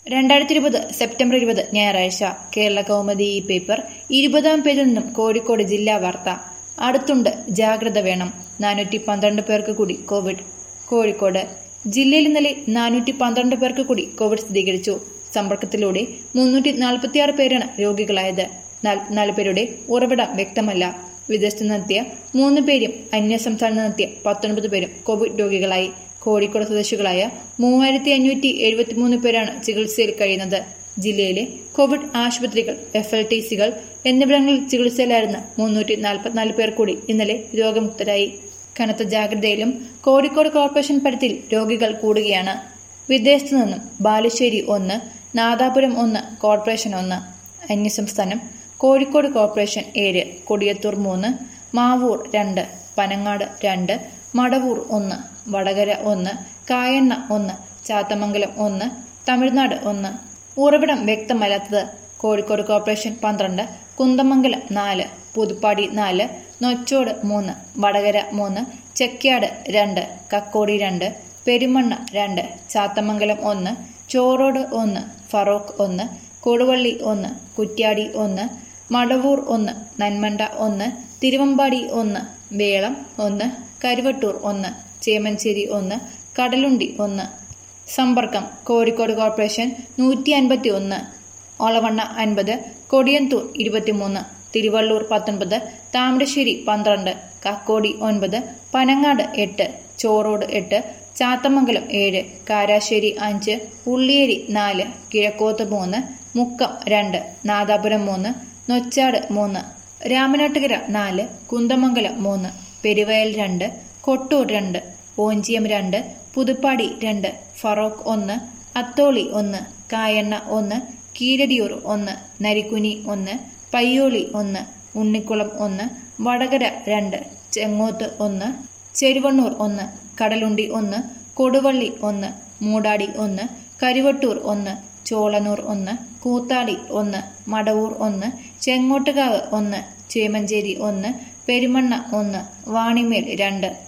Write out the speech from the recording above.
രണ്ടായിരത്തി ഇരുപത് സെപ്റ്റംബർ ഇരുപത് ഞായറാഴ്ച കേരള കൗമുദി ഈ പേപ്പർ ഇരുപതാം പേജിൽ നിന്നും കോഴിക്കോട് ജില്ലാ വാർത്ത അടുത്തുണ്ട് ജാഗ്രത വേണം നാനൂറ്റി പന്ത്രണ്ട് പേർക്ക് കൂടി കോവിഡ് കോഴിക്കോട് ജില്ലയിൽ ഇന്നലെ നാനൂറ്റി പന്ത്രണ്ട് പേർക്ക് കൂടി കോവിഡ് സ്ഥിരീകരിച്ചു സമ്പർക്കത്തിലൂടെ മുന്നൂറ്റി നാൽപ്പത്തിയാറ് പേരാണ് രോഗികളായത് നാല് പേരുടെ ഉറവിടം വ്യക്തമല്ല വിദേശത്തു നിന്നെത്തിയ മൂന്ന് പേരും അന്യസംസ്ഥാനത്ത് നിന്നെത്തിയ പത്തൊൻപത് പേരും കോവിഡ് രോഗികളായി കോഴിക്കോട് സ്വദേശികളായ മൂവായിരത്തി അഞ്ഞൂറ്റി എഴുപത്തിമൂന്ന് പേരാണ് ചികിത്സയിൽ കഴിയുന്നത് ജില്ലയിലെ കോവിഡ് ആശുപത്രികൾ എഫ് എൽ ടി സികൾ എന്നിവിടങ്ങളിൽ ചികിത്സയിലായിരുന്ന മുന്നൂറ്റി നാൽപ്പത്തിനാല് പേർ കൂടി ഇന്നലെ രോഗമുക്തരായി കനത്ത ജാഗ്രതയിലും കോഴിക്കോട് കോർപ്പറേഷൻ പരിധിയിൽ രോഗികൾ കൂടുകയാണ് വിദേശത്തു നിന്നും ബാലുശ്ശേരി ഒന്ന് നാദാപുരം ഒന്ന് കോർപ്പറേഷൻ ഒന്ന് അന്യസംസ്ഥാനം കോഴിക്കോട് കോർപ്പറേഷൻ ഏഴ് കൊടിയത്തൂർ മൂന്ന് മാവൂർ രണ്ട് പനങ്ങാട് രണ്ട് മടവൂർ ഒന്ന് വടകര ഒന്ന് കായണ്ണ ഒന്ന് ചാത്തമംഗലം ഒന്ന് തമിഴ്നാട് ഒന്ന് ഉറവിടം വ്യക്തമല്ലാത്തത് കോഴിക്കോട് കോർപ്പറേഷൻ പന്ത്രണ്ട് കുന്തമംഗലം നാല് പുതുപ്പാടി നാല് നൊച്ചോട് മൂന്ന് വടകര മൂന്ന് ചെക്യാട് രണ്ട് കക്കോടി രണ്ട് പെരുമണ്ണ രണ്ട് ചാത്തമംഗലം ഒന്ന് ചോറോട് ഒന്ന് ഫറോക്ക് ഒന്ന് കൊടുവള്ളി ഒന്ന് കുറ്റ്യാടി ഒന്ന് മടവൂർ ഒന്ന് നന്മണ്ട ഒന്ന് തിരുവമ്പാടി ഒന്ന് വേളം ഒന്ന് കരുവട്ടൂർ ഒന്ന് ചേമഞ്ചേരി ഒന്ന് കടലുണ്ടി ഒന്ന് സമ്പർക്കം കോഴിക്കോട് കോർപ്പറേഷൻ നൂറ്റി അൻപത്തി ഒന്ന് ഒളവണ്ണ അൻപത് കൊടിയന്തൂർ ഇരുപത്തിമൂന്ന് തിരുവള്ളൂർ പത്തൊൻപത് താമരശ്ശേരി പന്ത്രണ്ട് കക്കോടി ഒൻപത് പനങ്ങാട് എട്ട് ചോറോട് എട്ട് ചാത്തമംഗലം ഏഴ് കാരാശ്ശേരി അഞ്ച് ഉള്ളിയേരി നാല് കിഴക്കോത്ത് മൂന്ന് മുക്കം രണ്ട് നാദാപുരം മൂന്ന് നൊച്ചാട് മൂന്ന് രാമനാട്ടുകര നാല് കുന്തമംഗലം മൂന്ന് പെരുവയൽ രണ്ട് കൊട്ടൂർ രണ്ട് ഓഞ്ചിയം രണ്ട് പുതുപ്പാടി രണ്ട് ഫറോക്ക് ഒന്ന് അത്തോളി ഒന്ന് കായണ്ണ ഒന്ന് കീരടിയൂർ ഒന്ന് നരിക്കുനി ഒന്ന് പയ്യോളി ഒന്ന് ഉണ്ണിക്കുളം ഒന്ന് വടകര രണ്ട് ചെങ്ങോത്ത് ഒന്ന് ചെരുവണ്ണൂർ ഒന്ന് കടലുണ്ടി ഒന്ന് കൊടുവള്ളി ഒന്ന് മൂടാടി ഒന്ന് കരിവട്ടൂർ ഒന്ന് ചോളനൂർ ഒന്ന് കൂത്താടി ഒന്ന് മടവൂർ ഒന്ന് ചെങ്ങോട്ടുകാവ് ഒന്ന് ചേമഞ്ചേരി ഒന്ന് പെരുമണ്ണ ഒന്ന് വാണിമേൽ രണ്ട്